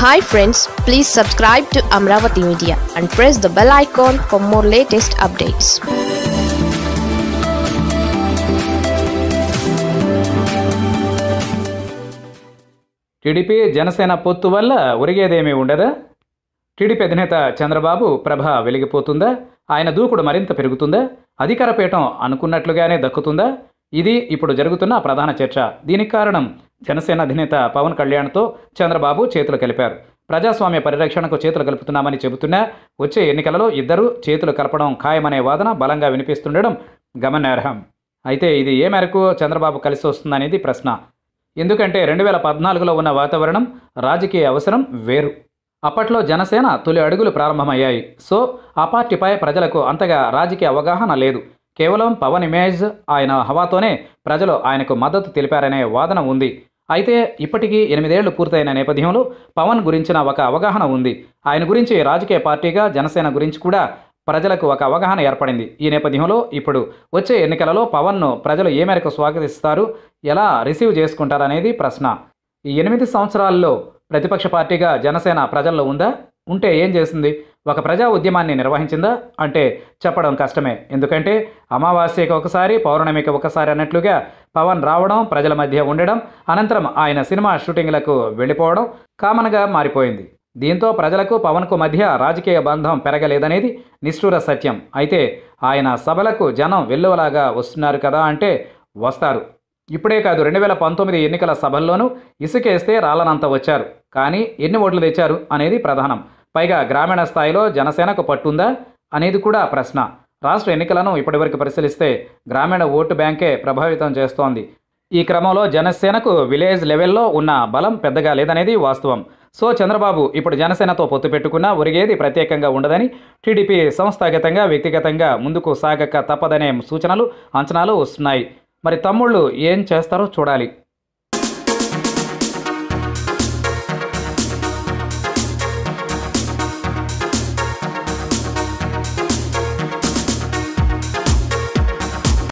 hi friends please subscribe to Amaravati media and press the bell icon for more latest updates TDP Janasena పొత్తు వల్ల ఒరిగేదేమీ ఉండదా TDP అధినేత చంద్రబాబు ప్రభ వెలిగిపోతుందా ఆయన దూకుడు మరింత పెరుగుతుందా అధికార పీఠం అనుకున్నట్లుగానే దక్కుతుందా ఇది ఇప్పుడు జరుగుతున్న ప్రధాన చర్చ దీనికి కారణం జనసేన అధినేత పవన్ కళ్యాణ్తో చంద్రబాబు చేతులు కలిపారు ప్రజాస్వామ్య పరిరక్షణకు చేతులు కలుపుతున్నామని చెబుతున్నా వచ్చే ఎన్నికలలో ఇద్దరు చేతులు కలపడం ఖాయమనే వాదన బలంగా వినిపిస్తుండడం గమనార్హం అయితే ఇది ఏ మేరకు చంద్రబాబు కలిసి వస్తుందనేది ప్రశ్న ఎందుకంటే రెండు వేల పద్నాలుగులో ఉన్న వాతావరణం రాజకీయ అవసరం వేరు అప్పట్లో జనసేన తొలి అడుగులు ప్రారంభమయ్యాయి సో ఆ పార్టీపై ప్రజలకు అంతగా రాజకీయ అవగాహన లేదు కేవలం పవన్ ఇమేజ్ ఆయన హవాతోనే ప్రజలు ఆయనకు మద్దతు తెలిపారనే వాదన ఉంది అయితే ఇప్పటికీ ఎనిమిదేళ్లు పూర్తయిన నేపథ్యంలో పవన్ గురించిన ఒక అవగాహన ఉంది ఆయన గురించి రాజకీయ పార్టీగా జనసేన గురించి కూడా ప్రజలకు ఒక అవగాహన ఏర్పడింది ఈ నేపథ్యంలో ఇప్పుడు వచ్చే ఎన్నికలలో పవన్ను ప్రజలు ఏ మేరకు స్వాగతిస్తారు ఎలా రిసీవ్ చేసుకుంటారనేది ప్రశ్న ఈ ఎనిమిది సంవత్సరాల్లో ప్రతిపక్ష పార్టీగా జనసేన ప్రజల్లో ఉందా ఉంటే ఏం చేసింది ఒక ప్రజా ఉద్యమాన్ని నిర్వహించిందా అంటే చెప్పడం కష్టమే ఎందుకంటే అమావాస్యకి ఒకసారి పౌర్ణమికి ఒకసారి అన్నట్లుగా పవన్ రావడం ప్రజల మధ్య ఉండడం అనంతరం ఆయన సినిమా షూటింగ్లకు వెళ్ళిపోవడం కామన్గా మారిపోయింది దీంతో ప్రజలకు పవన్కు మధ్య రాజకీయ బంధం పెరగలేదనేది నిష్ఠూర సత్యం అయితే ఆయన సభలకు జనం వెల్లువలాగా వస్తున్నారు కదా అంటే వస్తారు ఇప్పుడే కాదు రెండు వేల పంతొమ్మిది ఎన్నికల సభల్లోనూ ఇసుకేస్తే రాలనంత వచ్చారు కానీ ఎన్ని ఓట్లు తెచ్చారు అనేది ప్రధానం పైగా గ్రామీణ స్థాయిలో జనసేనకు పట్టుందా అనేది కూడా ప్రశ్న రాష్ట్ర ఎన్నికలను ఇప్పటివరకు పరిశీలిస్తే గ్రామీణ ఓటు బ్యాంకే ప్రభావితం చేస్తోంది ఈ క్రమంలో జనసేనకు విలేజ్ లెవెల్లో ఉన్న బలం పెద్దగా లేదనేది వాస్తవం సో చంద్రబాబు ఇప్పుడు జనసేనతో పొత్తు పెట్టుకున్నా ఒరిగేది ప్రత్యేకంగా ఉండదని టీడీపీ సంస్థాగతంగా వ్యక్తిగతంగా ముందుకు సాగక తప్పదనే సూచనలు అంచనాలు వస్తున్నాయి మరి తమ్ముళ్ళు ఏం చేస్తారో చూడాలి